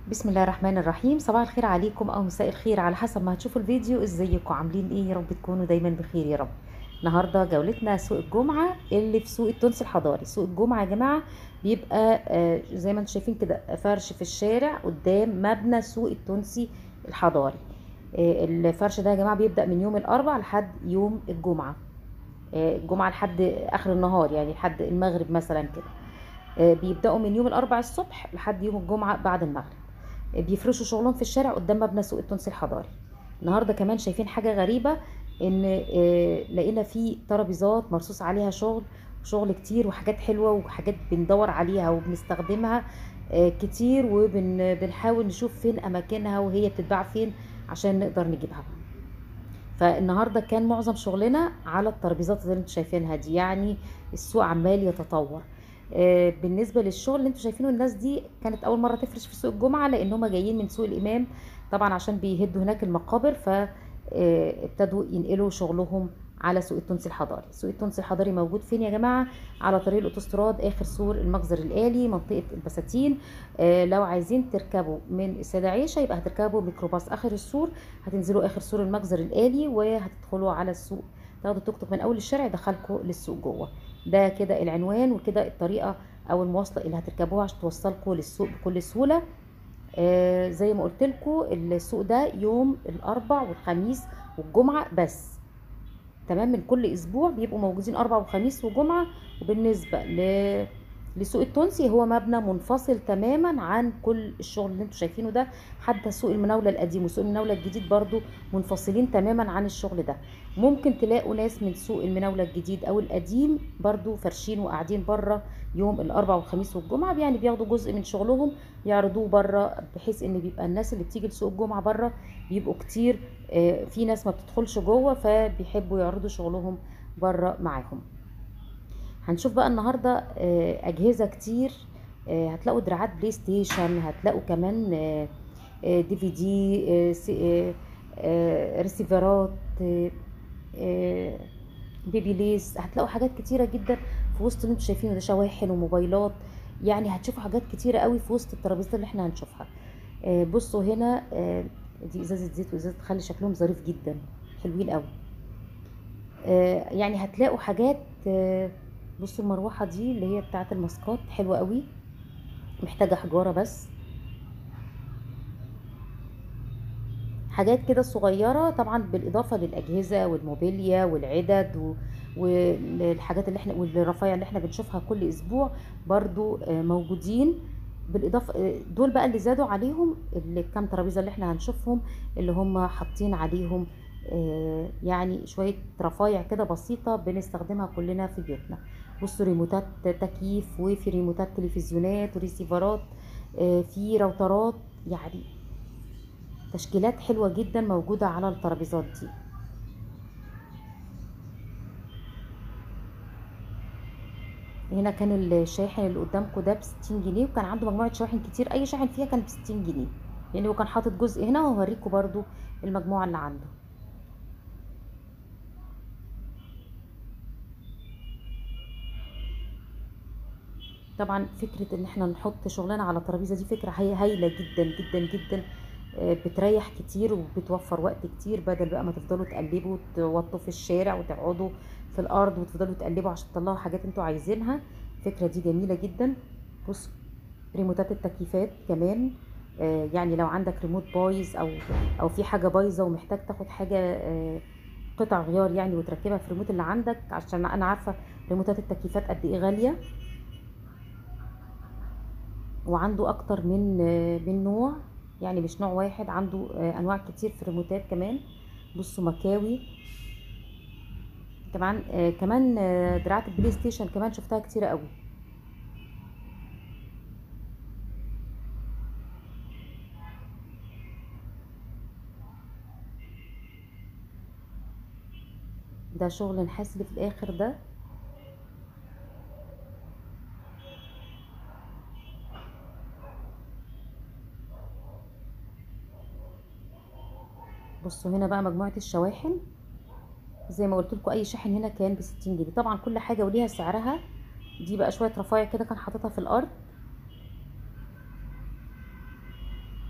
بسم الله الرحمن الرحيم صباح الخير عليكم او مساء الخير على حسب ما هتشوفوا الفيديو ازيكم عاملين ايه يا رب تكونوا دايما بخير يا رب النهارده جولتنا سوق الجمعه اللي في سوق التونسي الحضاري سوق الجمعه يا جماعه بيبقى آه، زي ما انتم شايفين كده فرش في الشارع قدام مبنى سوق التونسي الحضاري آه، الفرش ده يا جماعه بيبدا من يوم الاربع لحد يوم الجمعه آه، الجمعه لحد اخر النهار يعني لحد المغرب مثلا كده آه، بيبداوا من يوم الاربع الصبح لحد يوم الجمعه بعد المغرب بيفرشوا شغلهم في الشارع قدام مبنى سوق التونسي الحضاري النهارده كمان شايفين حاجه غريبه ان آه، لقينا فيه ترابيزات مرصوص عليها شغل شغل كتير وحاجات حلوه وحاجات بندور عليها وبنستخدمها آه، كتير وبنحاول نشوف فين اماكنها وهي بتتباع فين عشان نقدر نجيبها فالنهارده كان معظم شغلنا على الترابيزات اللي انتوا شايفينها دي يعني السوق عمال يتطور آه، بالنسبه للشغل اللي انتوا شايفينه الناس دي كانت اول مره تفرش في سوق الجمعه لان هم جايين من سوق الامام طبعا عشان بيهدوا هناك المقابر فابتدوا ينقلوا شغلهم على سوق التونسي الحضاري سوق التونسي الحضاري موجود فين يا جماعه على طريق الاوتوستراد اخر سور المجزر الالي منطقه البساتين آه، لو عايزين تركبوا من السيده عيشه يبقى هتركبوا ميكروباص اخر السور هتنزلوا اخر سور المجزر الالي وهتدخلوا على السوق تاخدوا توك توك من اول الشارع يدخلكوا للسوق جوه ده كده العنوان وكده الطريقه او المواصله اللي هتركبوها عشان توصلكوا للسوق بكل سهوله آه زي ما قلت لكم السوق ده يوم الاربع والخميس والجمعه بس تمام من كل اسبوع بيبقوا موجودين اربع وخميس وجمعه وبالنسبه ل لسوق التونسي هو مبنى منفصل تماما عن كل الشغل اللي انتوا شايفينه ده حتى سوق المناوله القديم وسوق المناوله الجديد برضو منفصلين تماما عن الشغل ده ممكن تلاقوا ناس من سوق المناوله الجديد او القديم برضو فرشين وقاعدين بره يوم الاربع والخميس والجمعه يعني بياخدوا جزء من شغلهم يعرضوه بره بحيث ان بيبقى الناس اللي بتيجي لسوق الجمعه بره بيبقوا كتير آه، في ناس ما بتدخلش جوه فبيحبوا يعرضوا شغلهم بره معاهم هنشوف بقى النهارده آه، اجهزه كتير آه، هتلاقوا دراعات بلاي ستيشن هتلاقوا كمان آه، آه، دي في دي آه، سي- آه، آه، ريسيفرات آه، آه، بيبي ليس هتلاقوا حاجات كتيره جدا في وسط اللي انتوا شايفينه ده شواحن وموبايلات يعني هتشوفوا حاجات كتيره قوي في وسط الترابيزات اللي احنا هنشوفها آه، بصوا هنا آه، دي ازازه زيت وازازه خل شكلهم ظريف جدا حلوين قوي آه، يعني هتلاقوا حاجات آه، بصوا المروحه دي اللي هي بتاعه الماسكات حلوه قوي محتاجه حجاره بس حاجات كده صغيره طبعا بالاضافه للاجهزه والموبيليا والعدد و... والحاجات اللي احنا والرفايع اللي احنا بنشوفها كل اسبوع برضو آه، موجودين بالاضافه آه، دول بقى اللي زادوا عليهم اللي كام ترابيزه اللي احنا هنشوفهم اللي هم حاطين عليهم آه، يعني شويه رفايع كده بسيطه بنستخدمها كلنا في بيوتنا بصوا ريموتات تكييف وفي ريموتات تلفزيونات وريسيفرات آه، في راوترات يعني تشكيلات حلوة جدا موجودة على الترابيزات دي هنا كان الشاحن اللي قدامكم ده بستين جنيه وكان عنده مجموعة شواحن كتير أي شاحن فيها كان بستين جنيه يعني هو كان حاطط جزء هنا وهوريكم برضو المجموعة اللي عنده طبعا فكرة ان احنا نحط شغلنا على ترابيزة دي فكرة هي هايلة جدا جدا جدا آه، بتريح كتير وبتوفر وقت كتير بدل بقى ما تفضلوا تقلبوا وتوطوا في الشارع وتقعدوا في الارض وتفضلوا تقلبوا عشان تطلعوا حاجات انتوا عايزينها الفكرة دي جميلة جدا بص ريموتات التكييفات كمان آه، يعني لو عندك ريموت بايظ او او في حاجة بايظة ومحتاج تاخد حاجة آه، قطع غيار يعني وتركبها في الريموت اللي عندك عشان انا عارفة ريموتات التكييفات قد ايه غالية وعنده اكتر من من نوع يعني مش نوع واحد عنده آه، انواع كتير في الريموتات كمان بصوا مكاوي كمان آه، كمان آه، دراعات البلاي ستيشن كمان شفتها كتير قوي ده شغل نحاس اللي في الاخر ده بصوا هنا بقى مجموعة الشواحن زي ما قلت لكم اي شاحن هنا كان ب 60 جنيه طبعا كل حاجة وليها سعرها دي بقى شوية رفايع كده كان حاططها في الارض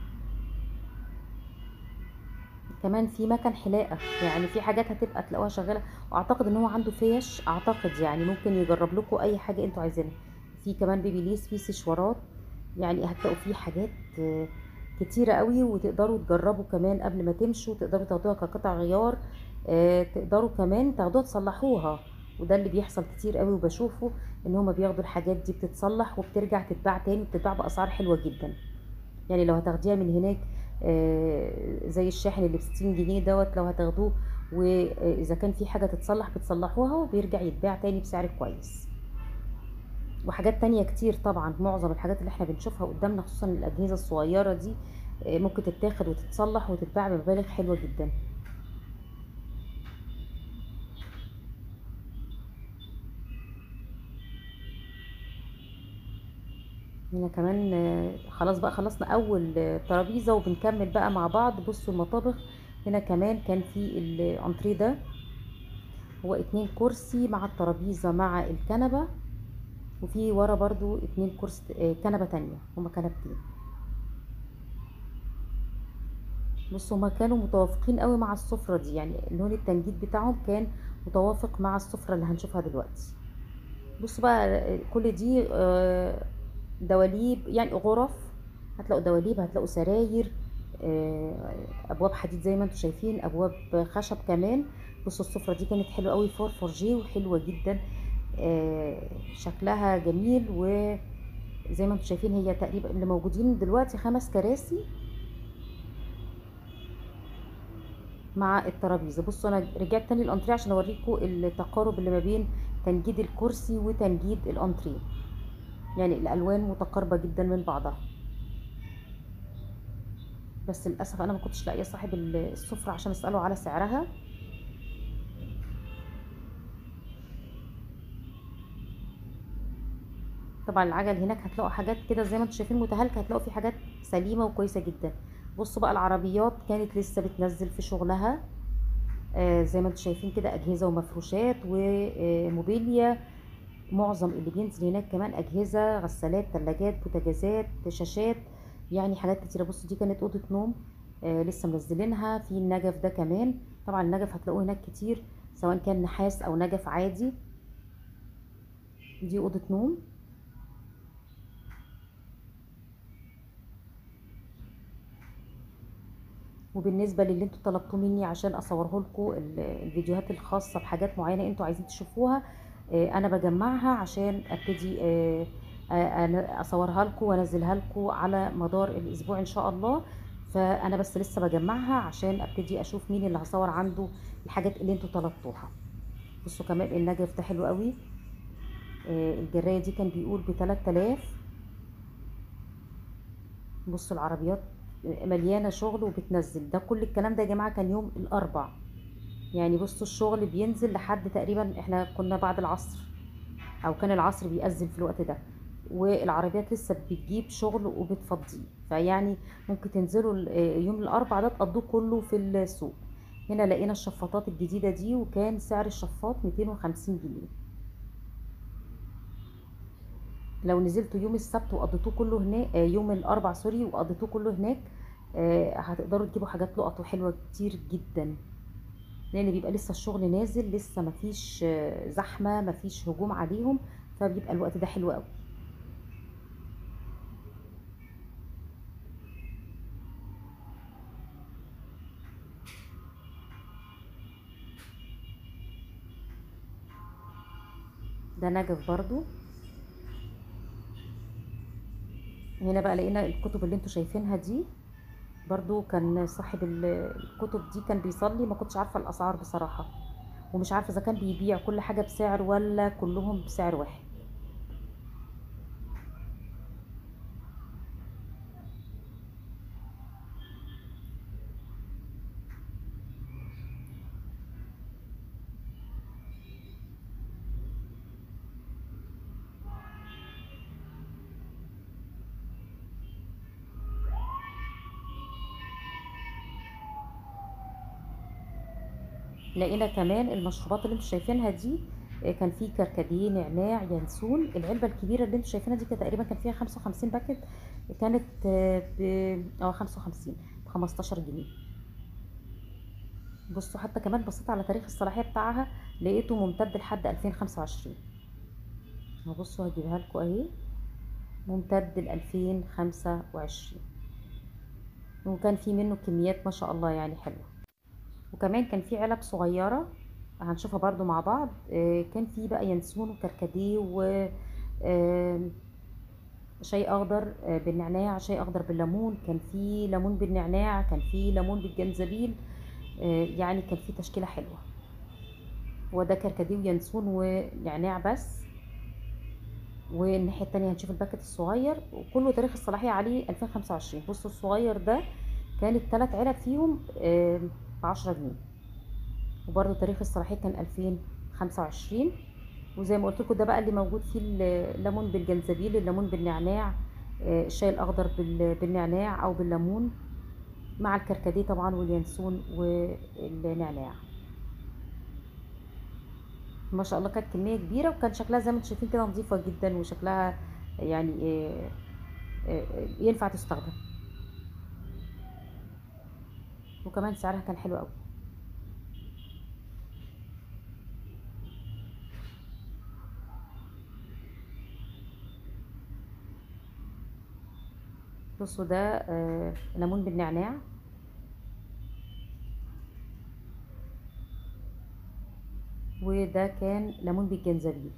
كمان في مكن حلاقة يعني في حاجات هتبقى تلاقوها شغالة واعتقد ان هو عنده فيش اعتقد يعني ممكن يجرب لكم اي حاجة انتوا عايزينها في كمان بيبيليس في سشوارات يعني هتلاقوا فيه حاجات آه، كتيرة قوي وتقدروا تجربوا كمان قبل ما تمشوا تقدروا تاخدوها كقطع غيار آه، تقدروا كمان تاخدوها تصلحوها وده اللي بيحصل كتير قوي وبشوفه ان هما بياخدوا الحاجات دي بتتصلح وبترجع تتباع تاني بتتباع باسعار حلوة جدا يعني لو هتاخديها من هناك آه، زي الشاحن اللي بستين جنيه دوت لو هتاخدوه واذا كان في حاجة تتصلح بتصلحوها وبيرجع يتباع تاني بسعر كويس وحاجات تانية كتير طبعا معظم الحاجات اللي احنا بنشوفها قدامنا خصوصا الأجهزة الصغيرة دي آه، ممكن تتاخد وتتصلح وتتباع بمبالغ حلوة جدا هنا كمان آه، خلاص بقى خلصنا أول آه، ترابيزة وبنكمل بقى مع بعض بصوا المطابخ هنا كمان كان في الأنتريه ده هو اتنين كرسي مع الترابيزة مع الكنبة وفي ورا برضو اتنين كرسي آه، كنبة تانية هما كنبتين بصوا هما كانوا متوافقين قوي مع السفرة دي يعني لون التنجيد بتاعهم كان متوافق مع السفرة اللي هنشوفها دلوقتي بصوا بقى آه، كل دي آه، دواليب يعني غرف هتلاقوا دواليب هتلاقوا سراير آه، ابواب حديد زي ما انتم شايفين ابواب خشب كمان بصوا السفرة دي كانت حلوة قوي فور فور جي وحلوة جدا آه، شكلها جميل وزي ما انتم شايفين هي تقريبا اللي موجودين دلوقتي خمس كراسي مع الترابيزه بصوا انا رجعت تاني الانتريه عشان اوريكم التقارب اللي ما بين تنجيد الكرسي وتنجيد الانتريه يعني الالوان متقاربه جدا من بعضها بس للاسف انا ما كنتش لاقيه صاحب السفره عشان اساله على سعرها طبعا العجل هناك هتلاقوا حاجات كده زي ما انتم شايفين متهالكه هتلاقوا في حاجات سليمه وكويسه جدا بصوا بقى العربيات كانت لسه بتنزل في شغلها آه زي ما انتم شايفين كده اجهزه ومفروشات وموبيليا معظم اللي بينزل هناك كمان اجهزه غسالات ثلاجات بوتاجازات شاشات يعني حاجات كتيره بصوا دي كانت اوضه نوم آه لسه منزلينها في النجف ده كمان طبعا النجف هتلاقوه هناك كتير سواء كان نحاس او نجف عادي دي اوضه نوم وبالنسبه للي انتوا طلبتوه مني عشان اصوره لكم الفيديوهات الخاصه بحاجات معينه انتوا عايزين تشوفوها آه، انا بجمعها عشان ابتدي آه، آه، أنا اصورها لكم وانزلها لكم على مدار الاسبوع ان شاء الله فانا بس لسه بجمعها عشان ابتدي اشوف مين اللي هصور عنده الحاجات اللي انتوا طلبتوها بصوا كمان النجف ده حلو قوي الجرايه دي كان بيقول ب 3000 بصوا العربيات مليانه شغل وبتنزل ده كل الكلام ده يا جماعه كان يوم الاربع يعني بصوا الشغل بينزل لحد تقريبا احنا كنا بعد العصر او كان العصر بيأذن في الوقت ده والعربيات لسه بتجيب شغل وبتفضيه فيعني ممكن تنزلوا يوم الاربع ده تقضوه كله في السوق هنا لقينا الشفاطات الجديده دي وكان سعر الشفاط 250 جنيه لو نزلتوا يوم السبت وقضيتوه كله هناك يوم الاربع سوري وقضيتوه كله هناك آه، هتقدروا تجيبوا حاجات لقط وحلوه كتير جدا لان بيبقى لسه الشغل نازل لسه مفيش آه، زحمه مفيش هجوم عليهم فبيبقى الوقت ده حلو قوي ده نجف برضو هنا بقى لقينا الكتب اللي انتوا شايفينها دي برضو كان صاحب الكتب دي كان بيصلي ما كنتش عارفة الأسعار بصراحة ومش عارفة إذا كان بيبيع كل حاجة بسعر ولا كلهم بسعر واحد لقينا كمان المشروبات اللي انتوا شايفينها دي آه، كان في كركديه نعناع ينسون العلبه الكبيره اللي انتوا شايفينها دي كانت تقريبا كان فيها 55 باكت كانت آه، ب اه 55 ب 15 جنيه بصوا حتى كمان بصيت على تاريخ الصلاحيه بتاعها لقيته ممتد لحد 2025 بصوا هجيبها لكم اهي ممتد ل 2025 وكان في منه كميات ما شاء الله يعني حلوه وكمان كان في علب صغيره هنشوفها برضو مع بعض آه، كان في بقى ينسون وكركديه و آه، شاي اخضر آه، بالنعناع شاي اخضر بالليمون كان في ليمون بالنعناع كان في ليمون بالجنزبيل يعني كان في تشكيله حلوه وده كركديه وينسون ونعناع بس والناحيه التانية هنشوف الباكت الصغير وكله تاريخ الصلاحيه عليه 2025 بصوا الصغير ده كانت ثلاث علب فيهم ب 10 جنيه وبرده تاريخ الصلاحيه كان 2025 وزي ما قلت لكم ده بقى اللي موجود فيه الليمون بالجنزبيل الليمون بالنعناع آه، الشاي الاخضر بالنعناع او بالليمون مع الكركديه طبعا واليانسون والنعناع ما شاء الله كانت كميه كبيره وكان شكلها زي ما انتم شايفين كده نظيفه جدا وشكلها يعني آه، آه، ينفع تستخدم وكمان سعرها كان حلو قوي بصوا ده آه ليمون بالنعناع وده كان ليمون بالجنزبيل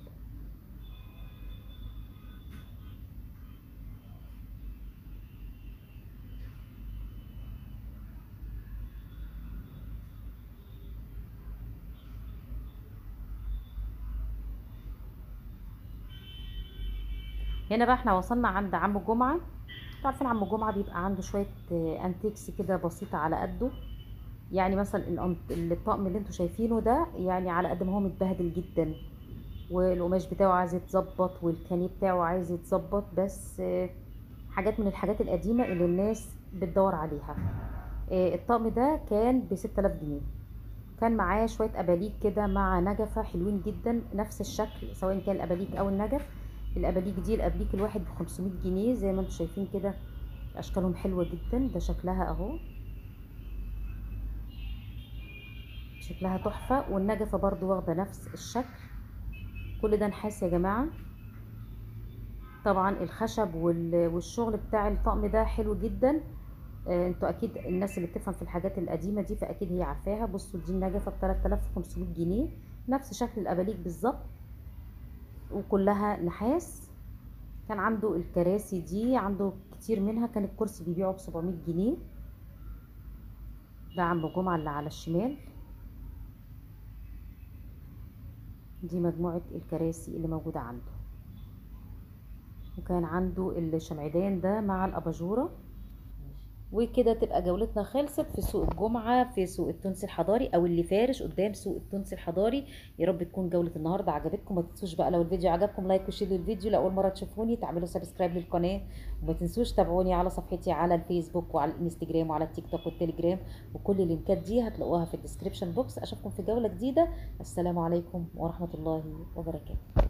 هنا بقى احنا وصلنا عند عم جمعه عارفين عم جمعه بيبقى عنده شويه آه، انتيكس كده بسيطه على قده يعني مثلا الطقم اللي انتوا شايفينه ده يعني على قد ما هو متبهدل جدا والقماش بتاعه عايز يتظبط والكاني بتاعه عايز يتظبط بس آه، حاجات من الحاجات القديمه اللي الناس بتدور عليها آه، الطقم ده كان ب 6000 جنيه كان معاه شويه اباليك كده مع نجفه حلوين جدا نفس الشكل سواء كان الاباليك او النجف الاباليك دي الابليك الواحد ب 500 جنيه زي ما انتم شايفين كده اشكالهم حلوه جدا ده شكلها اهو شكلها تحفه والنجفه برضو واخده نفس الشكل كل ده نحاس يا جماعه طبعا الخشب والشغل بتاع الطقم ده حلو جدا آه، انتوا اكيد الناس اللي بتفهم في الحاجات القديمه دي فاكيد هي عارفاها بصوا دي النجفه ب 3500 جنيه نفس شكل الاباليك بالظبط وكلها نحاس كان عنده الكراسي دي عنده كتير منها كان الكرسي بيبيعه ب 700 جنيه ده عم جمعة اللي على الشمال دي مجموعة الكراسي اللي موجودة عنده وكان عنده الشمعدان ده مع الأباجورة وكده تبقى جولتنا خلصت في سوق الجمعة في سوق التونسي الحضاري او اللي فارش قدام سوق التونسي الحضاري يا رب تكون جولة النهاردة عجبتكم ما تنسوش بقى لو الفيديو عجبكم لايك وشير للفيديو لأول مرة تشوفوني تعملوا سبسكرايب للقناة وما تنسوش تابعوني على صفحتي على الفيسبوك وعلى الانستجرام وعلى التيك توك والتليجرام وكل اللينكات دي هتلاقوها في الديسكريبشن بوكس اشوفكم في جولة جديدة السلام عليكم ورحمة الله وبركاته